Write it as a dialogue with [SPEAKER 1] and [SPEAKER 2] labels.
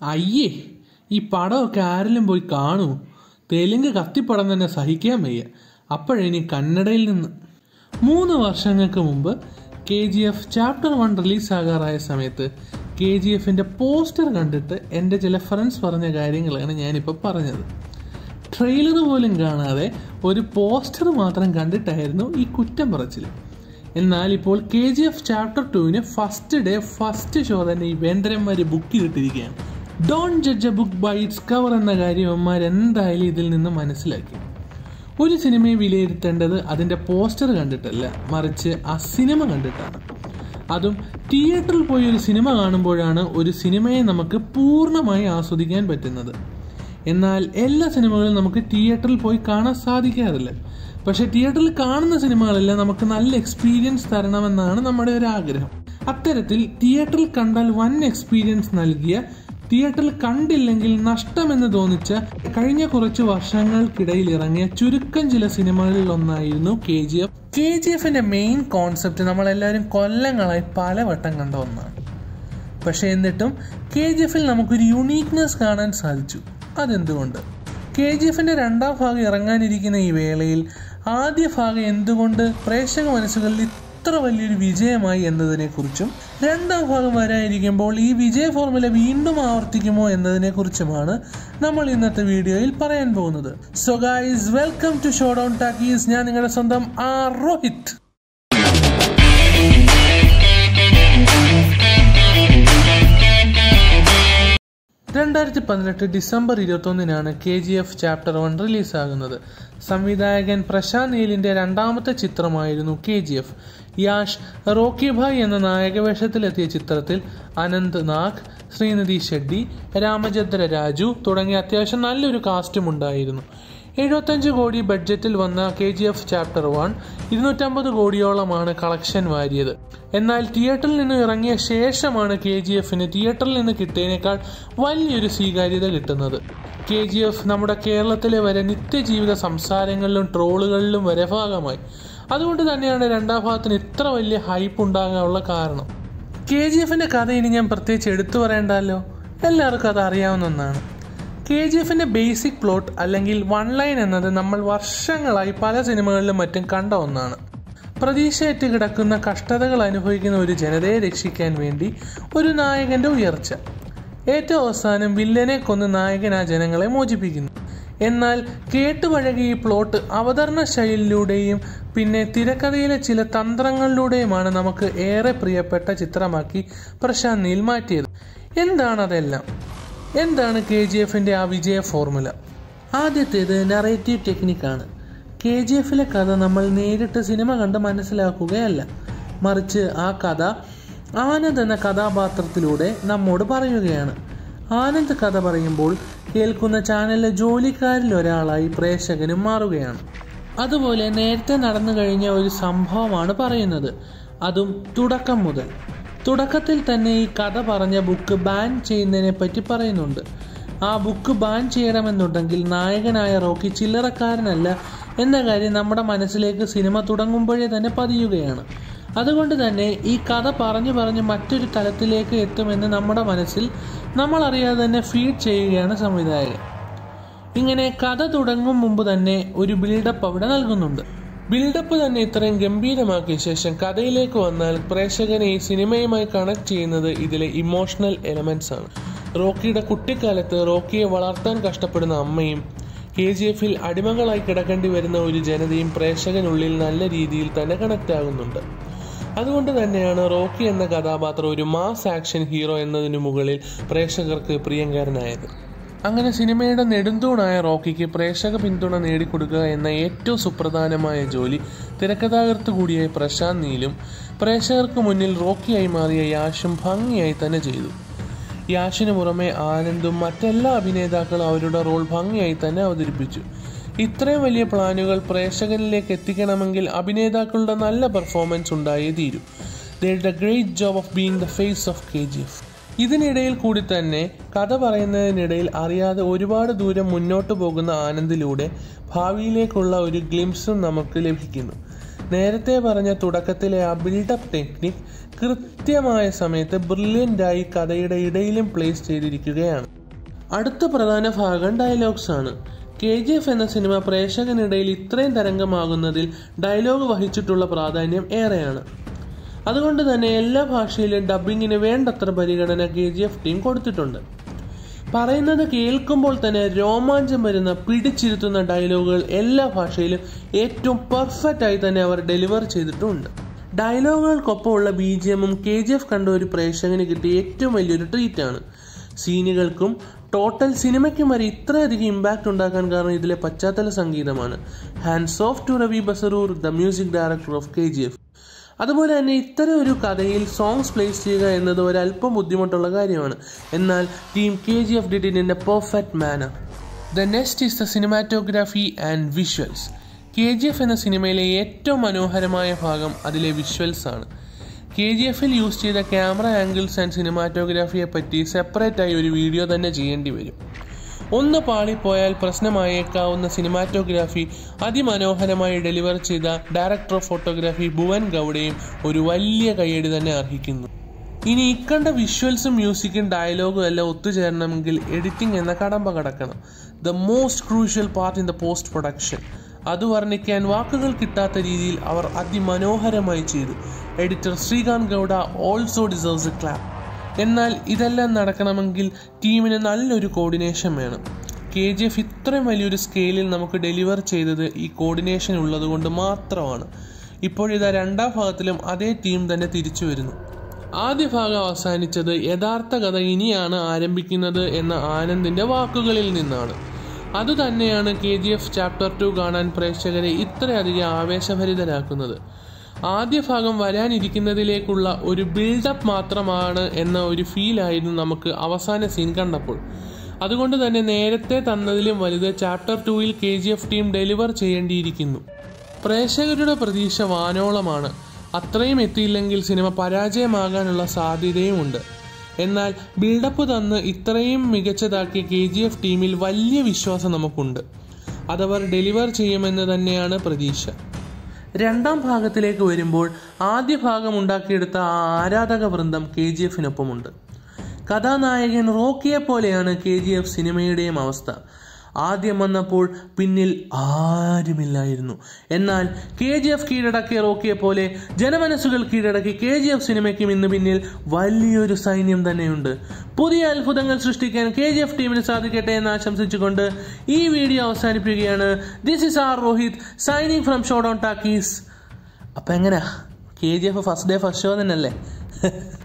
[SPEAKER 1] അയ്യേ ഈ പടമൊക്കെ ആരെങ്കിലും പോയി കാണൂ തെലുങ്ക് കത്തിപ്പടം തന്നെ സഹിക്കാൻ വയ്യ അപ്പോഴിനി കന്നഡയിൽ നിന്ന് മൂന്ന് വർഷങ്ങൾക്ക് മുമ്പ് K G F chapter one റിലീസാകാറായ സമയത്ത് കെ ജി എഫിൻ്റെ പോസ്റ്റർ കണ്ടിട്ട് എൻ്റെ ചില ഫ്രണ്ട്സ് പറഞ്ഞ കാര്യങ്ങളാണ് ഞാനിപ്പോൾ പറഞ്ഞത് ട്രെയിലർ പോലും കാണാതെ ഒരു പോസ്റ്റർ മാത്രം കണ്ടിട്ടായിരുന്നു ഈ കുറ്റം പറച്ചിൽ എന്നാൽ ഇപ്പോൾ കെ ജി എഫ് ചാപ്റ്റർ ടുവിന് ഫസ്റ്റ് ഡേ ഫസ്റ്റ് ഷോ തന്നെ ഈ വേന്ദ്രന്മാർ ബുക്ക് ചെയ്തിട്ടിരിക്കുകയാണ് don't judge a book by its cover എന്ന കാര്യം അവന്മാർ എന്തായാലും ഇതിൽ നിന്ന് മനസ്സിലാക്കി ഒരു സിനിമയെ വിലയിരുത്തേണ്ടത് അതിൻ്റെ പോസ്റ്റർ കണ്ടിട്ടല്ല മറിച്ച് ആ സിനിമ കണ്ടിട്ടാണ് അതും തിയേറ്ററിൽ പോയി ഒരു സിനിമ കാണുമ്പോഴാണ് ഒരു സിനിമയെ നമുക്ക് പൂർണ്ണമായി ആസ്വദിക്കാൻ പറ്റുന്നത് എന്നാൽ എല്ലാ സിനിമകളും നമുക്ക് തിയേറ്ററിൽ പോയി കാണാൻ സാധിക്കാറില്ല പക്ഷെ തിയേറ്ററിൽ കാണുന്ന സിനിമകളെല്ലാം നമുക്ക് നല്ല എക്സ്പീരിയൻസ് തരണമെന്നാണ് നമ്മുടെ ഒരു ആഗ്രഹം അത്തരത്തിൽ തിയേറ്ററിൽ കണ്ടാൽ വൻ എക്സ്പീരിയൻസ് നൽകിയ തിയേറ്ററിൽ കണ്ടില്ലെങ്കിൽ നഷ്ടമെന്ന് തോന്നിച്ച കഴിഞ്ഞ കുറച്ച് വർഷങ്ങൾക്കിടയിൽ ഇറങ്ങിയ ചുരുക്കം ചില സിനിമകളിൽ ഒന്നായിരുന്നു K G F K G എഫിന്റെ മെയിൻ കോൺസെപ്റ്റ് നമ്മളെല്ലാവരും കൊല്ലങ്ങളായി പലവട്ടം കണ്ട ഒന്നാണ് പക്ഷെ എന്നിട്ടും കെ ജി എഫിൽ നമുക്കൊരു യുണീക്നെസ് കാണാൻ സാധിച്ചു അതെന്തുകൊണ്ട് കെ ജി എഫിന്റെ രണ്ടാം ഭാഗം ഇറങ്ങാനിരിക്കുന്ന ഈ വേളയിൽ ആദ്യ ഭാഗം എന്തുകൊണ്ട് പ്രേക്ഷക മനസ്സുകളിൽ ഇത്ര വലിയൊരു വിജയമായി എന്നതിനെക്കുറിച്ചും രണ്ടാം ഭാഗം വരാനിരിക്കുമ്പോൾ ഈ വിജയ ഫോർമുല വീണ്ടും ആവർത്തിക്കുമോ എന്നതിനെക്കുറിച്ചുമാണ് നമ്മൾ ഇന്നത്തെ വീഡിയോയിൽ പറയാൻ പോകുന്നത് so guys welcome to show down talkies ഞാൻ നിങ്ങളുടെ സ്വന്തം ആർ രോഹിത് രണ്ടായിരത്തി പതിനെട്ട് ഡിസംബർ ഇരുപത്തൊന്നിനാണ് K G F chapter one റിലീസാകുന്നത് സംവിധായകൻ പ്രശാന്ത് നീലിന്റെ രണ്ടാമത്തെ ചിത്രമായിരുന്നു K G F Yash Rocky Bhai എന്ന നായകവേഷത്തിലെത്തിയ ചിത്രത്തിൽ അനന്ത് നാഗ് ശ്രീനിധി ഷെഡ്ഡി രാമചന്ദ്ര രാജു തുടങ്ങിയ അത്യാവശ്യം നല്ലൊരു കാസ്റ്റും ഉണ്ടായിരുന്നു എഴുപത്തഞ്ച് കോടി ബഡ്ജറ്റിൽ വന്ന K G F chapter one ഇരുന്നൂറ്റമ്പത് കോടിയോളമാണ് കളക്ഷൻ വാരിയത് എന്നാൽ തിയേറ്ററിൽ നിന്ന് ഇറങ്ങിയ ശേഷമാണ് കെ ജി എഫിന് തിയേറ്ററിൽ നിന്ന് കിട്ടിയതിനേക്കാൾ വലിയൊരു സ്വീകാര്യത കിട്ടുന്നത് കെ ജി എഫ് നമ്മുടെ കേരളത്തിലെ വരെ നിത്യജീവിത സംസാരങ്ങളിലും ട്രോളുകളിലും വരെ ഭാഗമായി അതുകൊണ്ട് തന്നെയാണ് രണ്ടാം ഭാഗത്തിന് ഇത്ര വലിയ ഹൈപ്പ് ഉണ്ടാകാനുള്ള കാരണം കെ ജി എഫിന്റെ കഥ ഇനി ഞാൻ പ്രത്യേകിച്ച് എടുത്തു പറയേണ്ടല്ലോ എല്ലാവർക്കും അത് അറിയാവുന്ന ഒന്നാണ് കെ ജി എഫിന്റെ ബേസിക് പ്ലോട്ട് അല്ലെങ്കിൽ വൺ ലൈൻ എന്നത് നമ്മൾ വർഷങ്ങളായി പല സിനിമകളിലും മറ്റും കണ്ട ഒന്നാണ് പ്രതീക്ഷയേറ്റ് കിടക്കുന്ന കഷ്ടതകൾ അനുഭവിക്കുന്ന ഒരു ജനതയെ രക്ഷിക്കാൻ വേണ്ടി ഒരു നായകന്റെ ഉയർച്ച ഏറ്റവും അവസാനം വില്ലനെ കൊന്ന് നായകൻ ആ ജനങ്ങളെ മോചിപ്പിക്കുന്നു എന്നാൽ കേട്ടുപഴകിയ ഈ പ്ലോട്ട് അവതരണ ശൈലിയിലൂടെയും പിന്നെ തിരക്കഥയിലെ ചില തന്ത്രങ്ങളിലൂടെയുമാണ് നമുക്ക് ഏറെ പ്രിയപ്പെട്ട ചിത്രമാക്കി പ്രശാന്ത് നീൽ മാറ്റിയത് എന്താണതെല്ലാം എന്താണ് കെ ജി എഫിൻ്റെ ആ വിജയ ഫോർമുല ആദ്യത്തേത് നറേറ്റീവ് ടെക്നിക്കാണ് കെ ജി എഫിലെ കഥ നമ്മൾ നേരിട്ട് സിനിമ കണ്ട് മനസ്സിലാക്കുകയല്ല മറിച്ച് ആ കഥ ആനന്ദ് എന്ന കഥാപാത്രത്തിലൂടെ നമ്മോട് പറയുകയാണ് ആനന്ദ് കഥ പറയുമ്പോൾ കേൾക്കുന്ന ചാനലിലെ ജോലിക്കാരിൽ ഒരാളായി പ്രേക്ഷകനും മാറുകയാണ് അതുപോലെ നേരത്തെ നടന്നു കഴിഞ്ഞ ഒരു സംഭവമാണ് പറയുന്നത് അതും തുടക്കം മുതൽ തുടക്കത്തിൽ തന്നെ ഈ കഥ പറഞ്ഞ ബുക്ക് ബാൻ ചെയ്യുന്നതിനെ പറ്റി പറയുന്നുണ്ട് ആ ബുക്ക് ബാൻ ചെയ്യണമെന്നുണ്ടെങ്കിൽ നായകനായ റോക്കി ചില്ലറക്കാരനല്ല എന്ന കാര്യം നമ്മുടെ മനസ്സിലേക്ക് സിനിമ തുടങ്ങുമ്പോഴേ തന്നെ പതിയുകയാണ് അതുകൊണ്ട് തന്നെ ഈ കഥ പറഞ്ഞു പറഞ്ഞ് മറ്റൊരു തലത്തിലേക്ക് എത്തുമെന്ന് നമ്മുടെ മനസ്സിൽ നമ്മൾ അറിയാതെ തന്നെ ഫീഡ് ചെയ്യുകയാണ് സംവിധായകൻ ഇങ്ങനെ കഥ തുടങ്ങും മുമ്പ് തന്നെ ഒരു ബിൽഡപ്പ് അവിടെ നൽകുന്നുണ്ട് ബിൽഡപ്പ് തന്നെ ഇത്രയും ഗംഭീരമാക്കിയ ശേഷം കഥയിലേക്ക് വന്നാൽ പ്രേക്ഷകനെ ഈ സിനിമയുമായി കണക്ട് ചെയ്യുന്നത് ഇതിലെ ഇമോഷണൽ എലമെന്റ്സ് ആണ് റോക്കിയുടെ കുട്ടിക്കാലത്ത് റോക്കിയെ വളർത്താൻ കഷ്ടപ്പെടുന്ന അമ്മയും കെ ജി എഫിൽ അടിമകളായി കിടക്കേണ്ടി വരുന്ന ഒരു ജനതയും പ്രേക്ഷകനുള്ളിൽ നല്ല രീതിയിൽ തന്നെ കണക്ട് ആകുന്നുണ്ട് അതുകൊണ്ട് തന്നെയാണ് റോക്കി എന്ന കഥാപാത്രം ഒരു മാസ് ആക്ഷൻ ഹീറോ എന്നതിനു മുകളിൽ പ്രേക്ഷകർക്ക് പ്രിയങ്കരനായത് അങ്ങനെ സിനിമയുടെ നെടുന്തൂണായ റോക്കിക്ക് പ്രേക്ഷക പിന്തുണ നേടിക്കൊടുക്കുക എന്ന ഏറ്റവും സുപ്രധാനമായ ജോലി തിരക്കഥാകൃത്ത് കൂടിയായ പ്രശാന്ത് നീലും പ്രേക്ഷകർക്ക് മുന്നിൽ റോക്കിയായി മാറിയ യാഷും ഭംഗിയായി തന്നെ ചെയ്തു യാഷിന് പുറമെ ആനന്ദും മറ്റെല്ലാ അഭിനേതാക്കളും അവരുടെ റോൾ ഭംഗിയായി തന്നെ അവതരിപ്പിച്ചു ഇത്രയും വലിയ പ്ലാനുകൾ പ്രേക്ഷകരിലേക്ക് എത്തിക്കണമെങ്കിൽ അഭിനേതാക്കളുടെ നല്ല പെർഫോമൻസ് ഉണ്ടായേ തീരൂ the the great job of being the face of K G F ഇതിനിടയിൽ കൂടി തന്നെ കഥ പറയുന്നതിനിടയിൽ അറിയാതെ ഒരുപാട് ദൂരം മുന്നോട്ട് പോകുന്ന ആനന്ദിലൂടെ ഭാവിയിലേക്കുള്ള ഒരു ഗ്ലിംസും നമുക്ക് ലഭിക്കുന്നു നേരത്തെ പറഞ്ഞ തുടക്കത്തിലെ ആ ബിൽഡപ്പ് ടെക്നിക് കൃത്യമായ സമയത്ത് ബ്രില്യൻ്റായി കഥയുടെ ഇടയിലും പ്ലേസ് ചെയ്തിരിക്കുകയാണ് അടുത്ത പ്രധാന ഭാഗം ഡയലോഗ്സ് ആണ് കെ ജി എഫ് എന്ന സിനിമ പ്രേക്ഷകനിടയിൽ ഇത്രയും തരംഗമാകുന്നതിൽ ഡയലോഗ് വഹിച്ചിട്ടുള്ള പ്രാധാന്യം ഏറെയാണ് അതുകൊണ്ട് തന്നെ എല്ലാ ഭാഷയിലും ഡബ്ബിങ്ങിന് വേണ്ടത്ര പരിഗണന കെ ജി എഫ് ടീം കൊടുത്തിട്ടുണ്ട് പറയുന്നത് കേൾക്കുമ്പോൾ തന്നെ രോമാഞ്ചം വരുന്ന പിടിച്ചിരുത്തുന്ന ഡയലോഗുകൾ എല്ലാ ഭാഷയിലും ഏറ്റവും പെർഫെക്റ്റ് ആയി തന്നെ അവർ ഡെലിവർ ചെയ്തിട്ടുണ്ട് ഡയലോഗുകൾക്കൊപ്പമുള്ള ബി ജി എമ്മും കെ ജി എഫ് കണ്ട ഒരു പ്രേക്ഷകന് കിട്ടിയ ഏറ്റവും വലിയൊരു ട്രീറ്റാണ് സീനുകൾക്കും ടോട്ടൽ സിനിമയ്ക്കും വരെ ഇത്രയധികം ഇമ്പാക്റ്റ് ഉണ്ടാക്കാൻ കാരണം ഇതിലെ പശ്ചാത്തല സംഗീതമാണ് hands off to Ravi Basrur the music director of K G F അതുപോലെ തന്നെ ഇത്തരം ഒരു കഥയിൽ സോങ്സ് പ്ലേസ് ചെയ്യുക എന്നത് ഒരല്പം ബുദ്ധിമുട്ടുള്ള കാര്യമാണ് എന്നാൽ team K G F did in a perfect manner the next is the cinematography and visuals K G F എന്ന സിനിമയിലെ ഏറ്റവും മനോഹരമായ ഭാഗം അതിലെ വിഷ്വൽസ് ആണ് കെ ജി എഫിൽ യൂസ് ചെയ്ത ക്യാമറ ആംഗിൾസ് ആൻഡ് സിനിമാറ്റോഗ്രാഫിയെ പറ്റി സെപ്പറേറ്റ് ആയി ഒരു വീഡിയോ തന്നെ ചെയ്യേണ്ടി വരും ഒന്ന് പാളിപ്പോയാൽ പ്രശ്നമായേക്കാവുന്ന സിനിമാറ്റോഗ്രാഫി അതിമനോഹരമായി ഡെലിവർ ചെയ്ത ഡയറക്ടർ ഓഫ് ഫോട്ടോഗ്രാഫി ഭുവൻ ഗൗഡയും ഒരു വലിയ കയ്യടി തന്നെ അർഹിക്കുന്നു ഇനി ഇക്കണ്ട വിഷ്വൽസും മ്യൂസിക്കും ഡയലോഗും എല്ലാം ഒത്തുചേരണമെങ്കിൽ എഡിറ്റിംഗ് എന്ന കടമ്പ കടക്കണം the most crucial part in the post production അത് വർണ്ണിക്കാൻ വാക്കുകൾ കിട്ടാത്ത രീതിയിൽ അവർ അതിമനോഹരമായി ചെയ്തു editor Srikanth Gowda also deserves a clap എന്നാൽ ഇതെല്ലാം നടക്കണമെങ്കിൽ ടീമിന് നല്ലൊരു കോർഡിനേഷൻ വേണം കെ ജി എഫ് ഇത്രയും വലിയൊരു സ്കെയിലിൽ നമുക്ക് ഡെലിവർ ചെയ്തത് ഈ കോർഡിനേഷൻ ഉള്ളത് കൊണ്ട് മാത്രമാണ് ഇപ്പോഴിതാ രണ്ടാം ഭാഗത്തിലും അതേ ടീം തന്നെ തിരിച്ചു വരുന്നു ആദ്യ ഭാഗം അവസാനിച്ചത് യഥാർത്ഥ കഥ ഇനിയാണ് ആരംഭിക്കുന്നത് എന്ന ആനന്ദിന്റെ വാക്കുകളിൽ നിന്നാണ് അതുതന്നെയാണ് K G F chapter two കാണാൻ പ്രേക്ഷകരെ ഇത്രയധികം ആവേശഭരിതരാക്കുന്നത് ആദ്യ ഭാഗം വരാനിരിക്കുന്നതിലേക്കുള്ള ഒരു ബിൽഡപ്പ് മാത്രമാണ് എന്ന ഒരു ഫീലായിരുന്നു നമുക്ക് അവസാന സീൻ കണ്ടപ്പോൾ അതുകൊണ്ട് തന്നെ നേരത്തെ തന്നതിലും വലുത് ചാപ്റ്റർ ടൂവിൽ K G F team deliver ചെയ്യേണ്ടിയിരിക്കുന്നു പ്രേക്ഷകരുടെ പ്രതീക്ഷ വാനോളമാണ് അത്രയും എത്തിയില്ലെങ്കിൽ സിനിമ പരാജയമാകാനുള്ള സാധ്യതയുമുണ്ട് എന്നാൽ ബിൽഡപ്പ് തന്ന് ഇത്രയും മികച്ചതാക്കിയ കെ ജി എഫ് ടീമിൽ വലിയ വിശ്വാസം നമുക്കുണ്ട് അതവർ ഡെലിവർ ചെയ്യുമെന്ന് തന്നെയാണ് പ്രതീക്ഷ രണ്ടാം ഭാഗത്തിലേക്ക് വരുമ്പോൾ ആദ്യ ഭാഗം ഉണ്ടാക്കിയെടുത്ത ആ ആരാധക വൃന്ദം കെ ജി എഫിനൊപ്പമുണ്ട് കഥാനായകൻ റോക്കിയെ പോലെയാണ് കെ ജി എഫ് സിനിമയുടെയും അവസ്ഥ ആദ്യം വന്നപ്പോൾ പിന്നിൽ ആരുമില്ലായിരുന്നു എന്നാൽ കെ ജി എഫ് കീഴടക്കിയ റോക്കിയെ പോലെ ജനമനസ്സുകൾ കീഴടക്കി കെ ജി എഫ് സിനിമയ്ക്കും ഇന്ന് പിന്നിൽ വലിയൊരു സൈന്യം തന്നെയുണ്ട് പുതിയ അത്ഭുതങ്ങൾ സൃഷ്ടിക്കാൻ കെ ജി എഫ് ടീമിന് സാധിക്കട്ടെ എന്ന് ആശംസിച്ചുകൊണ്ട് ഈ വീഡിയോ അവസാനിപ്പിക്കുകയാണ് this is R Rohit signing from show down talkies അപ്പം എങ്ങനെയാ K G F first day first show തന്നെയല്ലേ